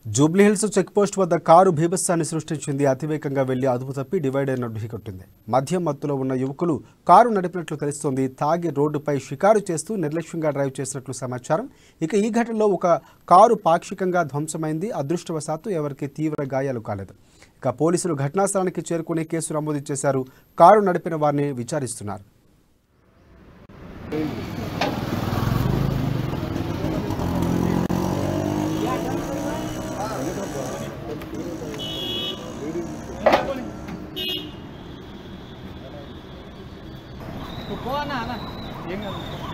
Jubilee Hills checkpost వద్ద car భీభత్సాన్ని సృష్టించింది అతివేగంగా వెళ్లి అదుపు తప్పి డివైడర్ను ఢీకొట్టింది మద్యం మత్తులో ఉన్న యువకులు కారు నడిపినట్లు తెలుస్తోంది తాగి రోడ్డుపై షికారు చేస్తూ నిర్లక్ష్యంగా డ్రైవ్ చేసినట్లు సమాచారం ఇక ఈ ఘటనలో ఒక కారు పాక్షికంగా ధ్వంసమైంది అదృష్టవశాత్తు ఎవరికి తీవ్ర గాయాలు కాలేదు ఇక పోలీసులు ఘటనా స్థలానికి చేరుకుని కేసు నమోదు చేశారు కారు నడిపిన వారిని విచారిస్తున్నారు నువ్వు పో అన్న అన్న ఏం కాదు